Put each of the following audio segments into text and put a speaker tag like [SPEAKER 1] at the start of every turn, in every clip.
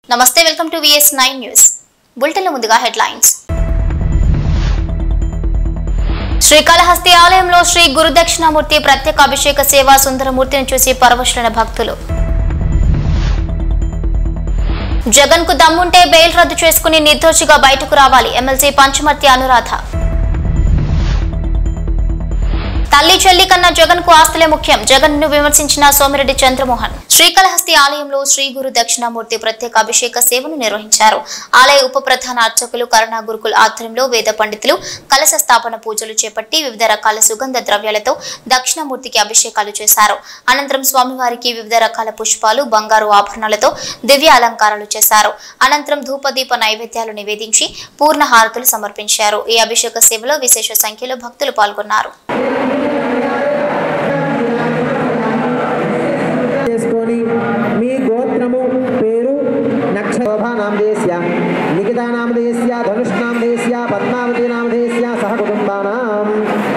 [SPEAKER 1] నమస్తే welcome to VS nine news బులెటిన్ల ముందుగా హెడ్లైన్స్ శ్రీకాళహస్తి ఆలయంలో శ్రీ గురుదక్షిణామూర్తి ప్రత్యేక అభిషేక సేవా సుందరమూర్తిని చూసి పరవశులైన భక్తులు జగన్ కు దమ్ముంటే బెయిల్ రద్దు చేసుకుని నిర్దోషిగా బయటకు రావాలి ఎమ్మెల్సీ పంచమర్తి అనురాధ తల్లి చెల్లి కన్నా జగన్ కు ఆస్తులే ముఖ్యం జగన్ ను విమర్శించిన సోమిరెడ్డి చంద్రమోహన్ శ్రీకాళహస్తి ఆలయంలో శ్రీ గురు దక్షిణామూర్తి ప్రత్యేక అభిషేక సేవను నిర్వహించారు ఆలయ ఉప ప్రధాన అర్చకులు కరుణా గురుకుల్ ఆధ్వర్యంలో వేద పండితులు కలశ స్థాపన పూజలు చేపట్టి వివిధ రకాల సుగంధ ద్రవ్యాలతో దక్షిణామూర్తికి అభిషేకాలు చేశారు అనంతరం స్వామివారికి వివిధ రకాల పుష్పాలు బంగారు ఆభరణాలతో దివ్య అలంకారాలు చేశారు అనంతరం ధూపదీప నైవేద్యాలు నివేదించి పూర్ణ హారతులు సమర్పించారు ఈ అభిషేక సేవలో విశేష సంఖ్యలో భక్తులు పాల్గొన్నారు
[SPEAKER 2] చేసుకొని మీ గోత్రము పేరు నక్షోభానామధేస్య నిఖితానామధేస్య ధనుష్నామధేస్య పద్మావతి నామధేస్య సహ కుటుంబానాం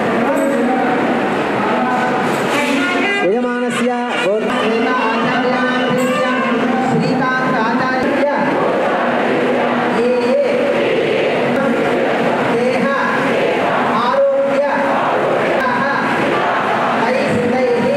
[SPEAKER 2] యజమానస్య శ్రీకాంత ఆచార్య ఏ దేహ ఆరోగ్య ఐస్తైః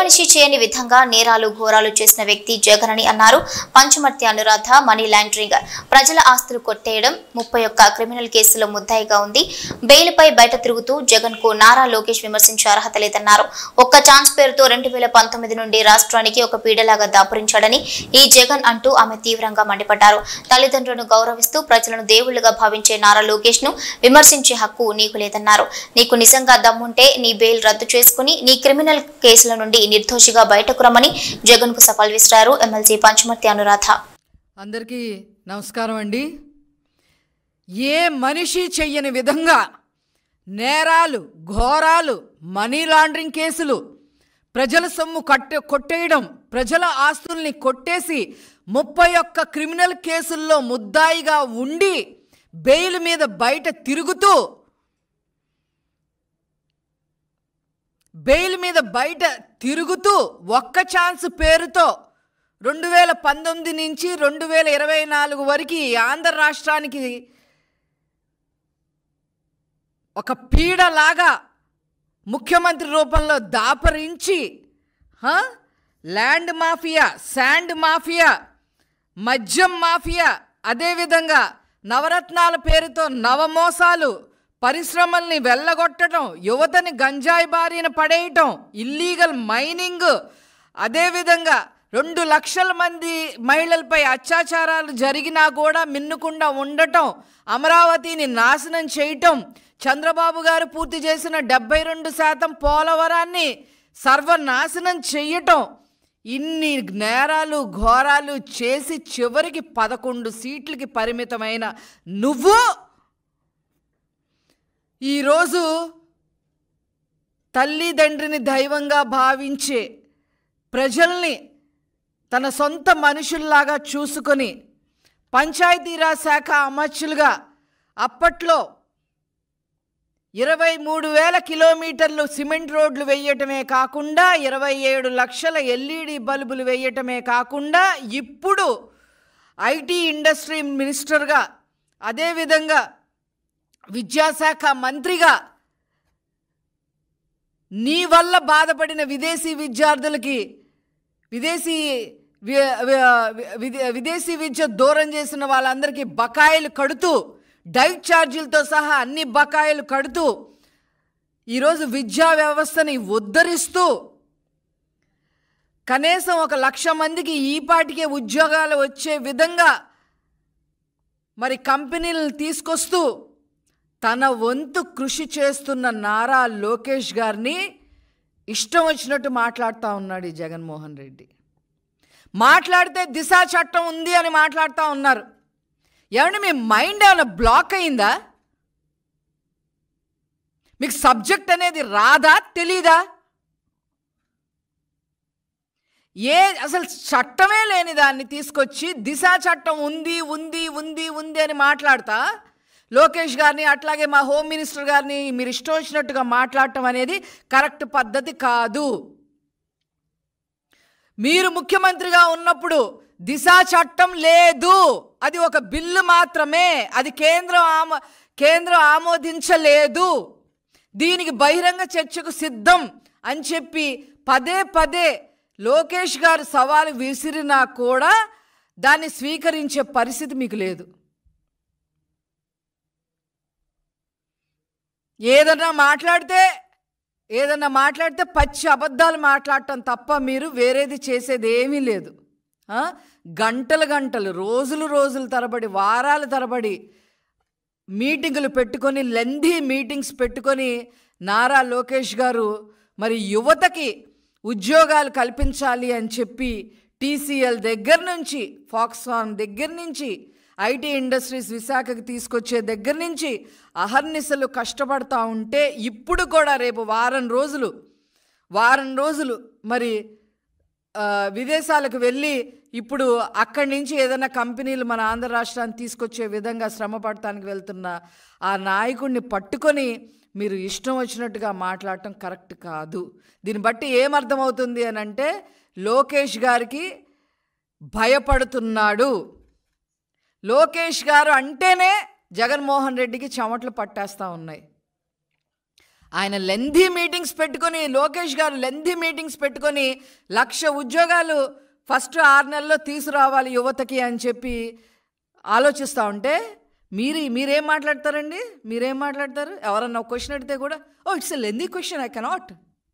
[SPEAKER 1] మనిషి చేయని విధంగా నేరాలు ఘోరాలు చేసిన వ్యక్తి జగన్ అని అన్నారు పంచమర్తి అనురాధ మనీ లాండరింగ్ ప్రజల ఆస్తులు కొట్టేయడం ముప్పై ఒక్క క్రిమినల్ కేసులో ముద్దాయిగా ఉంది బెయిల్పై బయట తిరుగుతూ జగన్ కు నారా లోకేష్ విమర్శించే అర్హత లేదన్నారు ఒక్క ఛాన్స్ పేరుతో రెండు వేల పంతొమ్మిది నుండి రాష్ట్రానికి ఒక పీడలాగా దాపురించాడని ఈ జగన్ అంటూ ఆమె తీవ్రంగా మండిపడ్డారు తల్లిదండ్రులను గౌరవిస్తూ ప్రజలను దేవుళ్లుగా భావించే నారా లోకేష్ ను విమర్శించే హక్కు నీకు లేదన్నారు నీకు నిజంగా దమ్ముంటే నీ బెయిల్ రద్దు చేసుకుని నీ క్రిమినల్ కేసుల నుండి నిర్దోషిగా బయటకు రమ్మని జగన్ కు సవాల్ విసిరారు ఎమ్మెల్సీ పంచమర్తి అనురాధ
[SPEAKER 3] అందరికీ నమస్కారం అండి ఏ మనిషి చెయ్యని విధంగా నేరాలు ఘోరాలు మనీ లాండరింగ్ కేసులు ప్రజల సొమ్ము కట్టే కొట్టేయడం ప్రజల ఆస్తుల్ని కొట్టేసి ముప్పై ఒక్క క్రిమినల్ కేసుల్లో ముద్దాయిగా ఉండి బెయిల్ మీద బయట తిరుగుతూ బెయిల్ మీద బయట తిరుగుతూ ఒక్క ఛాన్స్ పేరుతో రెండు వేల పంతొమ్మిది నుంచి రెండు వేల ఇరవై నాలుగు వరకు ఈ ఆంధ్ర రాష్ట్రానికి ఒక పీడలాగా ముఖ్యమంత్రి రూపంలో దాపరించి హ? ల్యాండ్ మాఫియా శాండ్ మాఫియా మద్యం మాఫియా అదేవిధంగా నవరత్నాల పేరుతో నవమోసాలు పరిశ్రమల్ని వెళ్ళగొట్టడం యువతని గంజాయి బారిన పడేయటం ఇల్లీగల్ మైనింగ్ అదేవిధంగా రెండు లక్షల మంది మహిళలపై అత్యాచారాలు జరిగినా కూడా మిన్నకుండా ఉండటం అమరావతిని నాశనం చేయటం చంద్రబాబు గారు పూర్తి చేసిన డెబ్బై రెండు శాతం పోలవరాన్ని సర్వనాశనం చెయ్యటం ఇన్ని నేరాలు ఘోరాలు చేసి చివరికి పదకొండు సీట్లకి పరిమితమైన నువ్వు ఈరోజు తల్లిదండ్రిని దైవంగా భావించే ప్రజల్ని తన సొంత మనుషుల్లాగా చూసుకొని పంచాయతీరాజ్ శాఖ అమర్చులుగా అప్పట్లో ఇరవై మూడు వేల కిలోమీటర్లు సిమెంట్ రోడ్లు వేయటమే కాకుండా ఇరవై ఏడు లక్షల ఎల్ఈడి బల్బులు వేయటమే కాకుండా ఇప్పుడు ఐటీ ఇండస్ట్రీ మినిస్టర్గా అదేవిధంగా విద్యాశాఖ మంత్రిగా నీ వల్ల బాధపడిన విదేశీ విద్యార్థులకి విదేశీ వి- వి- విదే- విదేశీ విద్య దూరం చేసిన వాళ్ళందరికీ బకాయిలు కడుతూ డైట్ ఛార్జీలతో సహా అన్ని బకాయిలు కడుతూ ఈరోజు విద్యా వ్యవస్థని ఉద్ధరిస్తూ కనీసం ఒక లక్ష మందికి ఈపాటికే ఉద్యోగాలు వచ్చే విధంగా మరి కంపెనీలను తీసుకొస్తూ తన వంతు కృషి చేస్తున్న నారా లోకేష్ గారిని ఇష్టం వచ్చినట్టు మాట్లాడుతూ ఉన్నాడు ఈ జగన్మోహన్ రెడ్డి మాట్లాడితే దిశ చట్టం ఉంది అని మాట్లాడుతూ ఉన్నారు ఏమంటే మీ మైండ్ ఏమైనా బ్లాక్ అయిందా మీకు సబ్జెక్ట్ అనేది రాదా తెలీదా ఏ అసలు చట్టమే లేని దాన్ని తీసుకొచ్చి దిశ చట్టం ఉంది ఉంది ఉంది ఉంది అని మాట్లాడతా లోకేష్ గారిని అట్లాగే మా హోమ్ మినిస్టర్ గారిని మీరు ఇష్టం వచ్చినట్టుగా మాట్లాడటం అనేది కరెక్ట్ పద్ధతి కాదు మీరు ముఖ్యమంత్రిగా ఉన్నప్పుడు దిశ చట్టం లేదు అది ఒక బిల్లు మాత్రమే అది కేంద్రం ఆమో కేంద్రం ఆమోదించలేదు దీనికి బహిరంగ చర్చకు సిద్ధం అని చెప్పి పదే పదే లోకేష్ గారు సవాలు విసిరినా కూడా దాన్ని స్వీకరించే పరిస్థితి మీకు లేదు ఏదన్నా మాట్లాడితే ఏదన్నా మాట్లాడితే పచ్చి అబద్ధాలు మాట్లాడటం తప్ప మీరు వేరేది చేసేది ఏమీ లేదు ఆ? గంటలు గంటలు రోజులు రోజులు తరబడి వారాల తరబడి మీటింగులు పెట్టుకొని లెంధీ మీటింగ్స్ పెట్టుకొని నారా లోకేష్ గారు మరి యువతకి ఉద్యోగాలు కల్పించాలి అని చెప్పి టీసీఎల్ దగ్గర నుంచి ఫాక్స్కాన్ దగ్గర నుంచి ఐటీ ఇండస్ట్రీస్ విశాఖకి తీసుకొచ్చే దగ్గర నుంచి అహర్నిశలు కష్టపడతా ఉంటే ఇప్పుడు కూడా రేపు వారం రోజులు వారం రోజులు మరి ఆ, విదేశాలకు వెళ్ళి ఇప్పుడు అక్కడి నుంచి ఏదైనా కంపెనీలు మన ఆంధ్ర రాష్ట్రాన్ని తీసుకొచ్చే విధంగా శ్రమ పడటానికి వెళ్తున్న ఆ నాయకుడిని పట్టుకొని మీరు ఇష్టం వచ్చినట్టుగా మాట్లాడటం కరెక్ట్ కాదు దీన్ని బట్టి ఏమర్థమవుతుంది అని అంటే లోకేష్ గారికి భయపడుతున్నాడు లోకేష్ గారు అంటేనే జగన్మోహన్ రెడ్డికి చెమటలు పట్టేస్తూ ఉన్నాయి ఆయన లెంధీ మీటింగ్స్ పెట్టుకొని లోకేష్ గారు లెంధీ మీటింగ్స్ పెట్టుకొని లక్ష ఉద్యోగాలు ఫస్ట్ ఆరు నెలల్లో తీసుకురావాలి యువతకి అని చెప్పి ఆలోచిస్తూ ఉంటే మీరు మీరేం మాట్లాడతారండి మీరేం మాట్లాడతారు ఎవరన్నా ఒక క్వశ్చన్ అడిగితే కూడా ఓ it's a lengthy question I cannot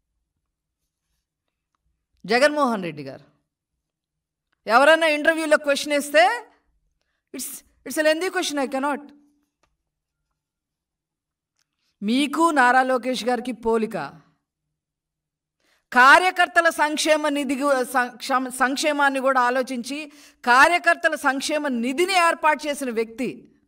[SPEAKER 3] Jaganmohan Reddy గారు ఎవరైనా ఇంటర్వ్యూలో క్వశ్చన్ వేస్తే it's it's a lengthy question I cannot మీకు నారా లోకేష్ గారికి పోలిక కార్యకర్తల సంక్షేమ నిధి గు- సంక్షేమ- సంక్షేమాన్ని కూడా ఆలోచించి కార్యకర్తల సంక్షేమ నిధిని ఏర్పాటు చేసిన వ్యక్తి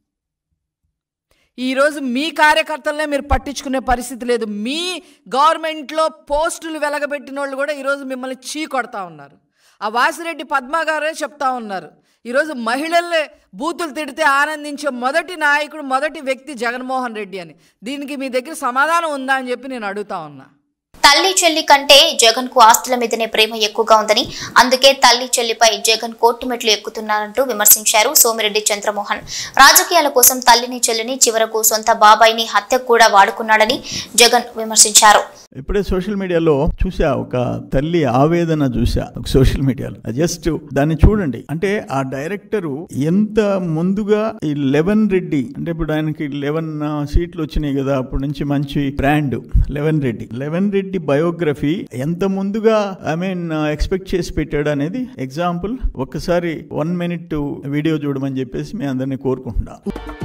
[SPEAKER 3] ఈరోజు మీ కార్యకర్తలనే మీరు పట్టించుకునే పరిస్థితి లేదు మీ గవర్నమెంట్లో పోస్టులు వెలగబెట్టిన వాళ్ళు కూడా ఈరోజు మిమ్మల్ని చీ కొడతా ఉన్నారు ఆ వాసిరెడ్డి పద్మ గారే చెప్తా ఉన్నారు ఈరోజు మహిళలే బూతులు తిడితే ఆనందించే మొదటి నాయకుడు మొదటి వ్యక్తి జగన్మోహన్ రెడ్డి అని దీనికి మీ దగ్గర సమాధానం ఉందా అని చెప్పి నేను అడుగుతా ఉన్నా
[SPEAKER 1] తల్లి చెల్లి కంటే జగన్ కు ఆస్తుల మీదనే ప్రేమ ఎక్కువగా ఉందని అందుకే తల్లి చెల్లిపై జగన్ కోర్టు మెట్లు ఎక్కుతున్నారంటూ విమర్శించారు సోమిరెడ్డి చంద్రమోహన్ రాజకీయాల కోసం తల్లిని చెల్లిని చివరకు సొంత బాబాయిని హత్యకు కూడా వాడుకున్నాడని జగన్ విమర్శించారు
[SPEAKER 4] ఇప్పుడే సోషల్ మీడియాలో చూసా ఒక తల్లి ఆవేదన చూసా ఒక సోషల్ మీడియాలో జస్ట్ దాన్ని చూడండి అంటే ఆ డైరెక్టరు ఎంత ముందుగా ఈ లెవెన్ రెడ్డి అంటే ఇప్పుడు ఆయనకి లెవెన్ సీట్లు వచ్చినాయి కదా అప్పటి నుంచి మంచి brand eleven Reddy eleven Reddy biography ఎంత ముందుగా ఐ మీన్ ఎక్స్పెక్ట్ చేసి పెట్టాడు అనేది ఎగ్జాంపుల్ ఒక్కసారి వన్ మినిట్ వీడియో చూడమని చెప్పేసి మీ అందరినీ కోరుకుంటున్నా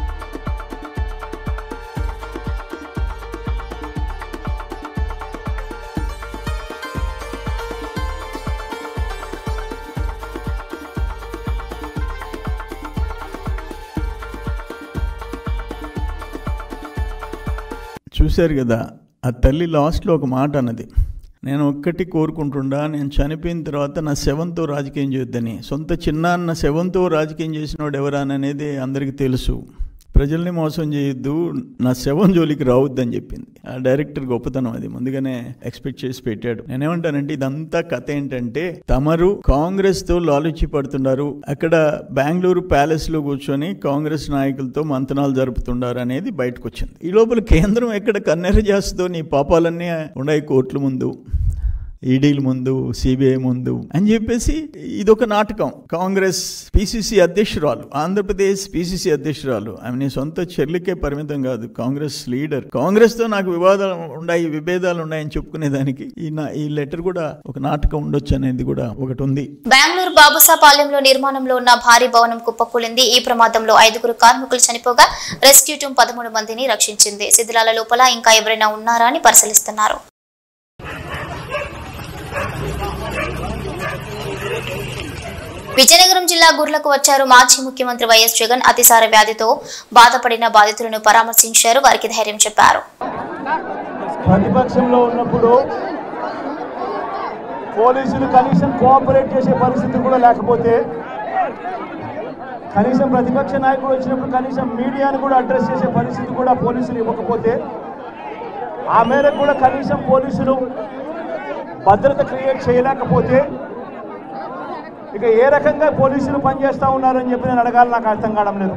[SPEAKER 4] చూశారు కదా ఆ తల్లి లాస్ట్లో ఒక మాట అన్నది నేను ఒక్కటి కోరుకుంటుండా నేను చనిపోయిన తర్వాత నా శవంతో రాజకీయం చేయొద్దని సొంత చిన్నాన్న శవంతో రాజకీయం చేసినోడు ఎవరా అనేది అందరికీ తెలుసు ప్రజల్ని మోసం చేయొద్దు నా శవం జోలికి రావద్దని చెప్పింది ఆ డైరెక్టర్ గొప్పతనం అది ముందుగానే ఎక్స్పెక్ట్ చేసి పెట్టాడు నేనేమంటానంటే ఇదంతా కథ ఏంటంటే తమరు కాంగ్రెస్ తో లాలుచి పడుతున్నారు అక్కడ బెంగళూరు ప్యాలెస్ లో కూర్చొని కాంగ్రెస్ నాయకులతో మంతనాలు జరుపుతున్నారు అనేది బయటకు వచ్చింది ఈ లోపల కేంద్రం ఎక్కడ కన్నెర చేస్తుందో నీ పాపాలన్నీ ఉన్నాయి కోర్టుల ముందు ఈడీల ముందు సిబిఐ ముందు అని చెప్పేసి ఇదొక నాటకం కాంగ్రెస్ పిసిసి అధ్యక్షురాలు ఆంధ్రప్రదేశ్ పిసిసి అధ్యక్షురాలు ఆమె నీ సొంత చెల్లికే పరిమితం కాదు కాంగ్రెస్ లీడర్ కాంగ్రెస్ తో నాకు వివాదాలు ఉన్నాయి విభేదాలు ఉన్నాయని చెప్పుకునే దానికి ఈ నా ఈ లెటర్ కూడా ఒక నాటకం ఉండొచ్చు అనేది కూడా ఒకటి ఉంది
[SPEAKER 1] బెంగళూరు బాబుసాపాలెంలో నిర్మాణంలో ఉన్న భారీ భవనం కుప్పకూలింది ఈ ప్రమాదంలో ఐదుగురు కార్మికులు చనిపోగా రెస్క్యూ టీం పదమూడు మందిని రక్షించింది శిథిలాల లోపల ఇంకా ఎవరైనా ఉన్నారా అని పరిశీలిస్తున్నారు విజయనగరం జిల్లా గుర్లకు వచ్చారు మాజీ ముఖ్యమంత్రి వైఎస్ జగన్ అతిసార వ్యాధితో బాధపడిన బాధితులను పరామర్శించారు వారికి ధైర్యం చెప్పారు
[SPEAKER 5] ప్రతిపక్షంలో ఉన్నప్పుడు పోలీసులు కనీసం కోఆపరేట్ చేసే పరిస్థితి కూడా లేకపోతే కనీసం ప్రతిపక్ష నాయకుడు వచ్చినప్పుడు కనీసం మీడియాను కూడా అడ్రస్ చేసే పరిస్థితి కూడా పోలీసులు ఇవ్వకపోతే ఆ మేరకు కూడా కనీసం పోలీసులు భద్రత క్రియేట్ చేయలేకపోతే ఇక ఏ రకంగా పోలీసులు పనిచేస్తూ ఉన్నారని చెప్పి నేను అడగాలి నాకు అర్థం కావడం లేదు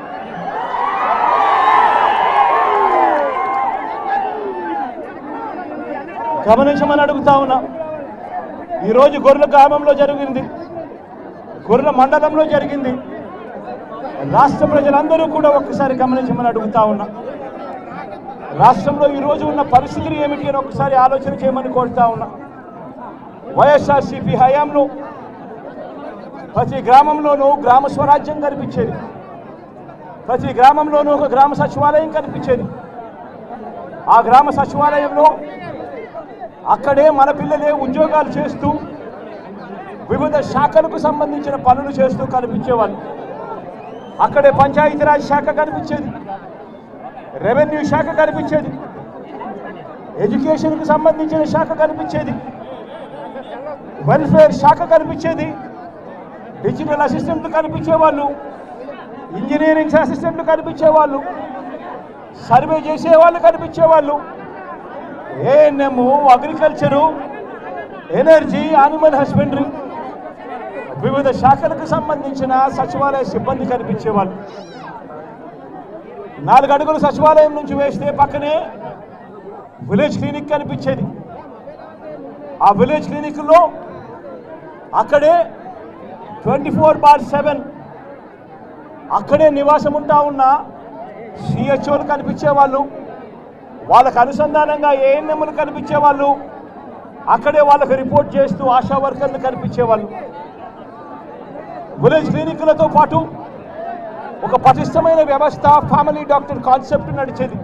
[SPEAKER 5] గమనించమని అడుగుతా ఉన్నా ఈరోజు గొర్రెల గ్రామంలో జరిగింది గొర్రెల మండలంలో జరిగింది రాష్ట్ర ప్రజలందరూ కూడా ఒక్కసారి గమనించమని అడుగుతా ఉన్నా రాష్ట్రంలో ఈరోజు ఉన్న పరిస్థితులు ఏమిటి అని ఒకసారి ఆలోచన చేయమని కోరుతా ఉన్నా వైఎస్ఆర్సీపీ హయాంలో ప్రతి గ్రామంలోనూ గ్రామ స్వరాజ్యం కనిపించేది ప్రతి గ్రామంలోనూ ఒక గ్రామ సచివాలయం కనిపించేది ఆ గ్రామ సచివాలయంలో అక్కడే మన పిల్లలే ఉద్యోగాలు చేస్తూ వివిధ శాఖలకు సంబంధించిన పనులు చేస్తూ కనిపించేవాళ్ళు అక్కడే పంచాయతీరాజ్ శాఖ కనిపించేది రెవెన్యూ శాఖ కనిపించేది ఎడ్యుకేషన్కు సంబంధించిన శాఖ కనిపించేది వెల్ఫేర్ శాఖ కనిపించేది డిజిటల్ అసిస్టెంట్లు కనిపించేవాళ్ళు ఇంజనీరింగ్ అసిస్టెంట్లు కనిపించేవాళ్ళు సర్వే చేసేవాళ్ళు కనిపించేవాళ్ళు ANM agriculture energy animal husbandry వివిధ శాఖలకు సంబంధించిన సచివాలయ సిబ్బంది కనిపించేవాళ్ళు నాలుగు అడుగులు సచివాలయం నుంచి వేస్తే పక్కనే విలేజ్ క్లినిక్ కనిపించేది ఆ విలేజ్ క్లినిక్లో అక్కడే ట్వంటీ ఫోర్ బార్ సెవెన్ అక్కడే నివాసం ఉంటా ఉన్న సిహెచ్ఓలు కనిపించేవాళ్ళు వాళ్ళకు అనుసంధానంగా ఏఎన్ఎంలు కనిపించేవాళ్ళు అక్కడే వాళ్ళకి రిపోర్ట్ చేస్తూ ఆశా వర్కర్లు కనిపించేవాళ్ళు విలేజ్ క్లినిక్లతో పాటు ఒక పటిష్టమైన వ్యవస్థ ఫ్యామిలీ డాక్టర్ కాన్సెప్ట్ నడిచేది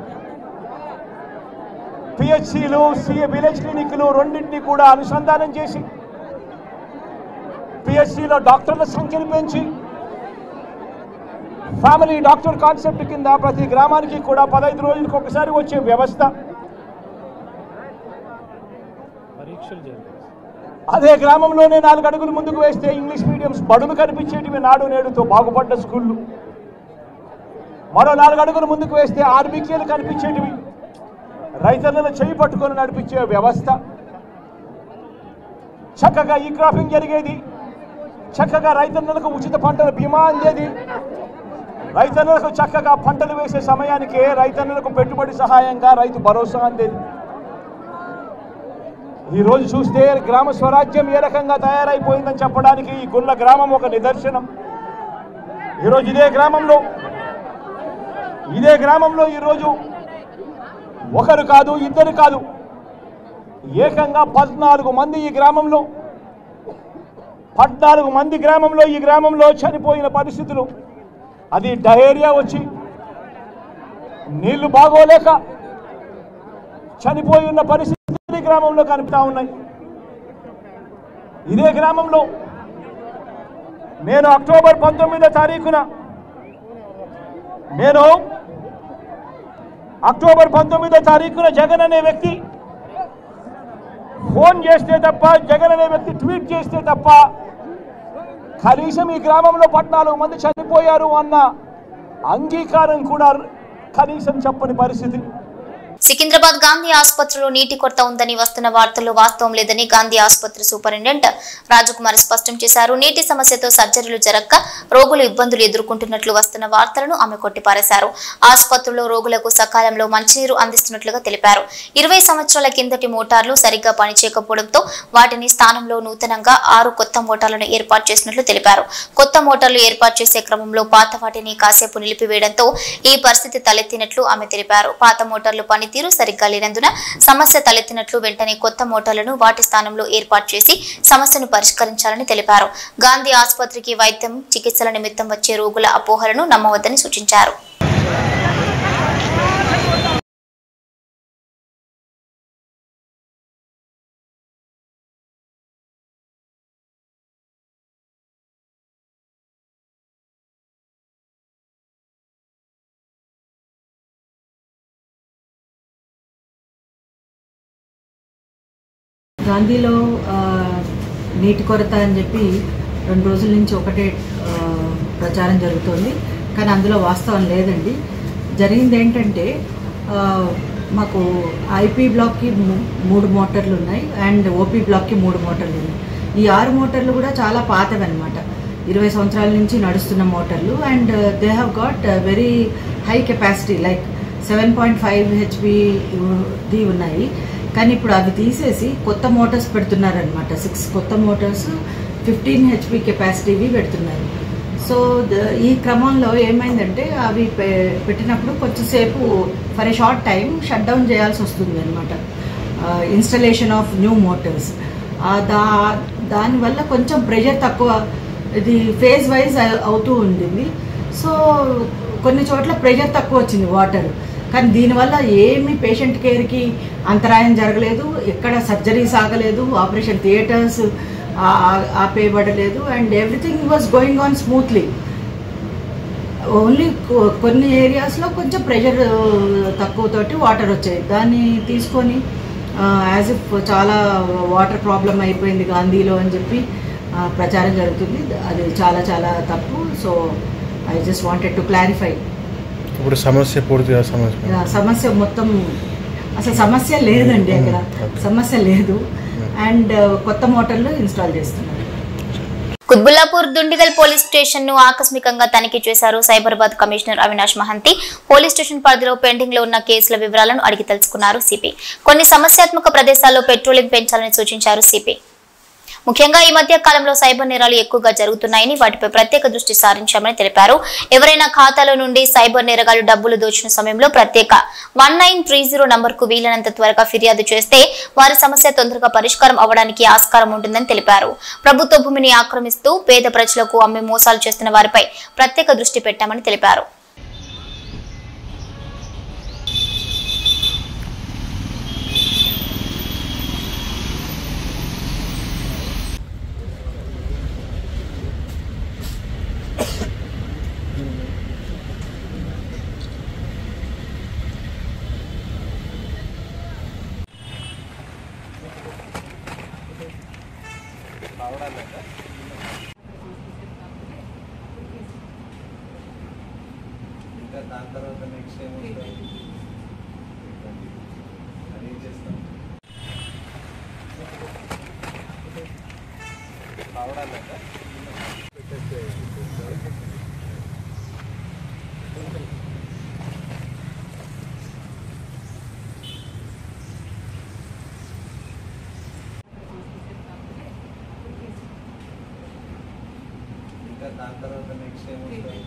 [SPEAKER 5] పిహెచ్సిలు సిఏ విలేజ్ క్లినిక్లు రెండింటినీ కూడా అనుసంధానం చేసి పిహెచ్సిలో డాక్టర్ల సంఖ్యను పెంచి ఫ్యామిలీ డాక్టర్ కాన్సెప్ట్ కింద ప్రతి గ్రామానికి కూడా పదహైదు రోజులకు ఒకసారి వచ్చే వ్యవస్థ అదే గ్రామంలోనే నాలుగు అడుగులు ముందుకు వేస్తే ఇంగ్లీష్ మీడియంస్ బడులు కనిపించేటివి నాడు నేడుతో బాగుపడ్డ స్కూళ్ళు మరో నాలుగు అడుగులు ముందుకు వేస్తే ఆర్బీకేలు కనిపించేటివి రైతన్నలు చేయి పట్టుకొని నడిపించే వ్యవస్థ చక్కగా ఈ క్రాపింగ్ జరిగేది చక్కగా రైతన్నలకు ఉచిత పంటల బీమా అందేది రైతన్నలకు చక్కగా పంటలు వేసే సమయానికే రైతన్నలకు పెట్టుబడి సహాయంగా రైతు భరోసా అందేది ఈ రోజు చూస్తే గ్రామ స్వరాజ్యం ఏ రకంగా తయారైపోయిందని చెప్పడానికి ఈ గుళ్ళ గ్రామం ఒక నిదర్శనం ఈరోజు ఇదే గ్రామంలో ఇదే గ్రామంలో ఈరోజు ఒకరు కాదు ఇద్దరు కాదు ఏకంగా పద్నాలుగు మంది ఈ గ్రామంలో పద్నాలుగు మంది గ్రామంలో ఈ గ్రామంలో చనిపోయిన పరిస్థితులు అది డయేరియా వచ్చి నీళ్లు బాగోలేక చనిపోయి ఉన్న పరిస్థితులు ఈ గ్రామంలో కనిపిస్తా ఉన్నాయి ఇదే గ్రామంలో నేను అక్టోబర్ పంతొమ్మిదో తారీఖున నేను అక్టోబర్ పంతొమ్మిదో తారీఖున జగన్ అనే వ్యక్తి ఫోన్ చేస్తే తప్ప జగన్ అనే వ్యక్తి ట్వీట్ చేస్తే తప్ప కనీసం ఈ గ్రామంలో పద్నాలుగు మంది చనిపోయారు అన్న అంగీకారం కూడా కనీసం చెప్పని పరిస్థితి
[SPEAKER 1] సికింద్రాబాద్ గాంధీ ఆసుపత్రిలో నీటి కొరత ఉందని వస్తున్న వార్తల్లో వాస్తవం లేదని గాంధీ ఆసుపత్రి సూపరింటెండెంట్ రాజకుమార్ స్పష్టం చేశారు నీటి సమస్యతో సర్జరీలు జరగక రోగులు ఇబ్బందులు ఎదుర్కొంటున్నట్లు వస్తున్న వార్తలను ఆమె కొట్టిపారేశారు ఆసుపత్రిలో రోగులకు సకాలంలో మంచినీరు అందిస్తున్నట్లుగా తెలిపారు ఇరవై సంవత్సరాల కిందటి మోటార్లు సరిగ్గా పనిచేయకపోవడంతో వాటిని స్థానంలో నూతనంగా ఆరు కొత్త మోటార్లను ఏర్పాటు చేసినట్లు తెలిపారు కొత్త మోటార్లు ఏర్పాటు చేసే క్రమంలో పాత వాటిని కాసేపు నిలిపివేయడంతో ఈ పరిస్థితి తలెత్తినట్లు ఆమె తెలిపారు పాత మోటార్లు పనితీరు సరిగ్గా లేనందున సమస్య తలెత్తినట్లు వెంటనే కొత్త మోటార్లను వాటి స్థానంలో ఏర్పాటు చేసి సమస్యను పరిష్కరించాలని తెలిపారు గాంధీ ఆసుపత్రికి వైద్యం చికిత్సల నిమిత్తం వచ్చే రోగుల అపోహలను నమ్మవద్దని సూచించారు
[SPEAKER 6] గాంధీలో ఆ, నీటి కొరత అని చెప్పి రెండు రోజుల నుంచి ఒకటే ఆ, ప్రచారం జరుగుతోంది కానీ అందులో వాస్తవం లేదండి జరిగింది ఏంటంటే ఆ, మాకు ఐపీ బ్లాక్కి మూ- మూడు మోటార్లు ఉన్నాయి అండ్ ఓపీ బ్లాక్కి మూడు మోటార్లు ఉన్నాయి ఈ ఆరు మోటార్లు కూడా చాలా పాతవి అనమాట ఇరవై సంవత్సరాల నుంచి నడుస్తున్న మోటార్లు and they have got very high capacity like seven point five HP ది ఉన్నాయి కానీ ఇప్పుడు అవి తీసేసి కొత్త మోటార్స్ పెడుతున్నారనమాట సిక్స్ కొత్త మోటార్స్ ఫిఫ్టీన్ హెచ్పి కెపాసిటీవి పెడుతున్నారు సో ద- ఈ క్రమంలో ఏమైందంటే అవి పె- పెట్టినప్పుడు కొంచెంసేపు for a short time shut down చేయాల్సి వస్తుంది అనమాట ఇన్స్టలేషన్ ఆఫ్ న్యూ మోటార్స్ దా దానివల్ల కొంచెం ప్రెషర్ తక్కువ ఇది ఫేజ్ వైజ్ అవుతూ ఉండింది సో కొన్ని చోట్ల ప్రెషర్ తక్కువ వచ్చింది వాటర్ కానీ దీనివల్ల ఏమి పేషెంట్ కేర్కి అంతరాయం జరగలేదు ఎక్కడ సర్జరీ సాగలేదు ఆపరేషన్ థియేటర్స్ ఆపేయబడలేదు and everything was going on smoothly only కొ- కొన్ని ఏరియాస్లో కొంచెం ప్రెషర్ తక్కువతోటి వాటర్ వచ్చాయి దాన్ని తీసుకొని యాజ్ ఇఫ్ చాలా వాటర్ ప్రాబ్లం అయిపోయింది గాంధీలో అని చెప్పి ఆ, ప్రచారం జరుగుతుంది అది చాలా చాలా తప్పు so I just wanted to clarify
[SPEAKER 7] ఇప్పుడు సమస్య పూర్తిగా సమస్య
[SPEAKER 6] సమస్య మొత్తం అసలు సమస్య లేదండి అక్కడ సమస్య లేదు అండ్ కొత్త మోటార్లు ఇన్స్టాల్ చేస్తున్నారు
[SPEAKER 1] కుత్బుల్లాపూర్ దుండిగల్ పోలీస్ స్టేషన్ ను ఆకస్మికంగా తనిఖీ చేశారు Cyberabad commissioner Avinash Mohanty police station పరిధిలో పెండింగ్ లో ఉన్న కేసుల వివరాలను అడిగి తెలుసుకున్నారు సిపి కొన్ని సమస్యాత్మక ప్రదేశాల్లో పెట్రోలింగ్ పెంచాలని సూచించారు సిపి ముఖ్యంగా ఈ మధ్య కాలంలో సైబర్ నేరాలు ఎక్కువగా జరుగుతున్నాయని వాటిపై ప్రత్యేక దృష్టి సారించామని తెలిపారు ఎవరైనా ఖాతాలో నుండి సైబర్ నేరగాలు డబ్బులు దోచిన సమయంలో ప్రత్యేక వన్ నైన్ త్రీ జీరో నంబర్కు వీలైనంత త్వరగా ఫిర్యాదు చేస్తే వారి సమస్య తొందరగా పరిష్కారం అవ్వడానికి ఆస్కారం ఉంటుందని తెలిపారు ప్రభుత్వ భూమిని ఆక్రమిస్తూ పేద ప్రజలకు అమ్మి మోసాలు చేస్తున్న వారిపై ప్రత్యేక దృష్టి పెట్టామని తెలిపారు
[SPEAKER 8] ఇంకా దాని తర్వాత నెక్స్ట్ ఏమొస్తాయి అది చేస్తాం కావడాలేక ఇంకా దాని తర్వాత నెక్స్ట్ ఏమొస్తాయి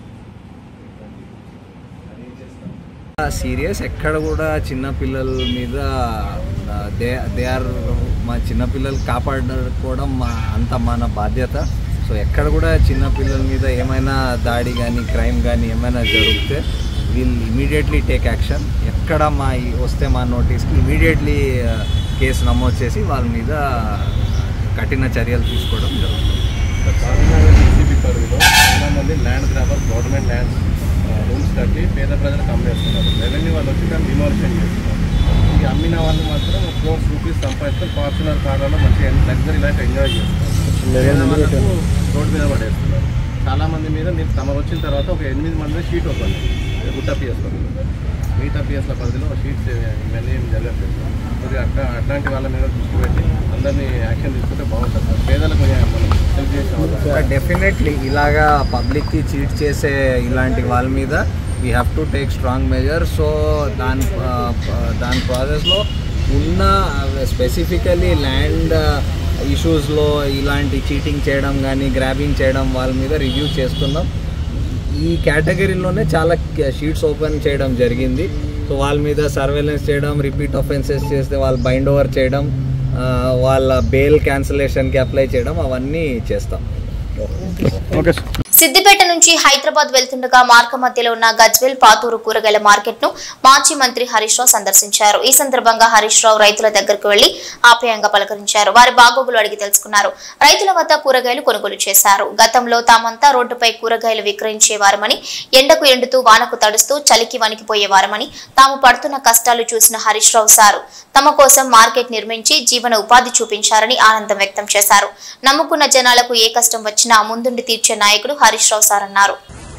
[SPEAKER 8] అది చేస్తాం
[SPEAKER 9] సీరియస్ ఎక్కడ కూడా చిన్న పిల్లల మీద దే దే ఆర్ మా చిన్న పిల్లలు కాపాడుకోవడం మా అంత మన బాధ్యత సో ఎక్కడ కూడా చిన్న పిల్లల మీద ఏమైనా దాడి కానీ క్రైమ్ కానీ ఏమైనా జరిగితే వీల్ ఇమీడియట్లీ టేక్ యాక్షన్ ఎక్కడ మా ఈ- వస్తే మా నోటీస్కి ఇమీడియట్లీ కేసు నమోదు చేసి వాళ్ళ మీద కఠిన చర్యలు తీసుకోవడం జరుగుతుంది
[SPEAKER 7] చార్మినార్ ఈసీబీ పరిధిలో చాలా మంది land grabber government land rooms కట్టి పేద ప్రజలకు అమ్మేస్తున్నారు రెవెన్యూ వాళ్ళు వచ్చి దాన్ని డిమాలిషన్ చేస్తున్నారు ఈ అమ్మిన వాళ్ళు మాత్రం క్రోర్స్ రూపీస్ సంపాదిస్తారు ఫార్చునర్ కార్లలో మంచిగా లగ్జరీ లైఫ్ ఎంజాయ్ చేస్తారు పేద వాళ్ళకు రోడ్డు మీద పడేస్తున్నారు చాలా మంది మీద మీరు తమరు వచ్చిన తర్వాత ఒక ఎనిమిది మంది షీట్ ఓపెన్ గుట్ట పిఎస్లో మిగతా పిఎస్ల పరిధిలో షీట్స్ ఇవన్నీ ఏం జరగట్లేదు మరి అట్లా అట్లాంటి వాళ్ళ మీద దృష్టి పెట్టి అందరినీ యాక్షన్ తీసుకుంటే బాగుంటుంది సార్ పేదలకు మనం హెల్ప్ చేసిన వాళ్ళు
[SPEAKER 9] డెఫినెట్లీ ఇలాగా పబ్లిక్కి చీట్ చేసే ఇలాంటి వాళ్ళ మీద we have to take strong measure so దాని ఆ, ప- దాని ప్రాసెస్లో ఉన్న స్పెసిఫికలీ ల్యాండ్ ఇష్యూస్లో ఇలాంటి చీటింగ్ చేయడం కానీ గ్రాబింగ్ చేయడం వాళ్ళ మీద రివ్యూ చేస్తున్నాం ఈ కేటగిరీలోనే చాలా షీట్స్ ఓపెన్ చేయడం జరిగింది సో వాళ్ళ మీద సర్వేలెన్స్ చేయడం రిపీట్ ఆఫెన్సెస్ చేస్తే వాళ్ళు బైండ్ ఓవర్ చేయడం ఆ, వాళ్ళ బెయిల్ క్యాన్సిలేషన్కి అప్లై చేయడం అవన్నీ చేస్తాం
[SPEAKER 4] ఓకే
[SPEAKER 1] సిద్దిపేట నుంచి హైదరాబాద్ వెళ్తుండగా మార్గ మధ్యలో ఉన్న గజ్వేల్ పాతూరు కూరగాయల మార్కెట్ ను మాజీ మంత్రి హరీష్ రావు సందర్శించారు ఈ సందర్భంగా హరీష్ రావు రైతుల దగ్గరకు వెళ్లి ఆప్యాయంగా పలకరించారు వారి బాగోగులు అడిగి తెలుసుకున్నారు రైతుల వద్ద కూరగాయలు కొనుగోలు చేశారు గతంలో తామంతా రోడ్డుపై కూరగాయలు విక్రయించేవారమని ఎండకు ఎండుతూ వానకు తడుస్తూ చలికి వణికిపోయేవారమని తాము పడుతున్న కష్టాలు చూసిన హరీష్ రావు సారు తమ కోసం మార్కెట్ నిర్మించి జీవన ఉపాధి చూపించారని ఆనందం వ్యక్తం చేశారు నమ్ముకున్న జనాలకు ఏ కష్టం వచ్చినా ముందుండి తీర్చే నాయకుడు హరీష్ రావు సార్ అన్నారు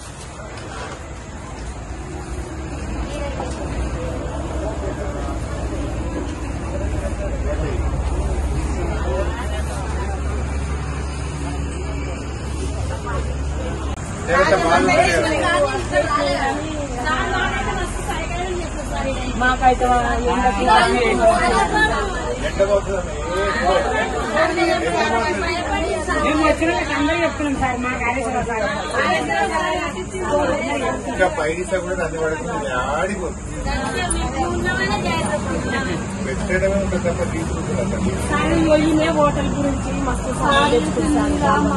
[SPEAKER 7] ఇంకా పైడిసా కూడా దాన్ని పడుతుంది ఆడిపోతుంది పెట్టడమే ఉంటుంది తప్ప తీసుకుంటుంది
[SPEAKER 10] హోటల్ గురించి మస్తు సార్ తెచ్చుకుంటాను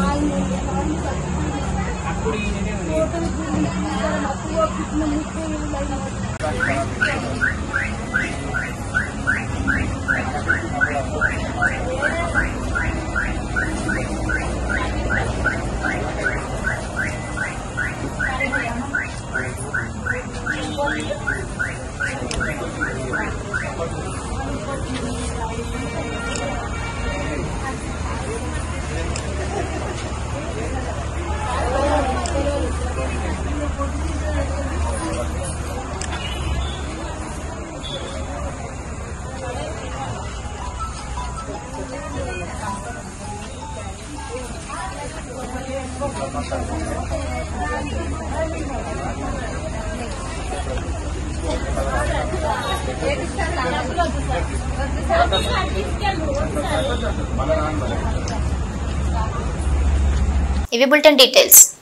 [SPEAKER 1] ఇవి బులెటిన్ డీటెయిల్స్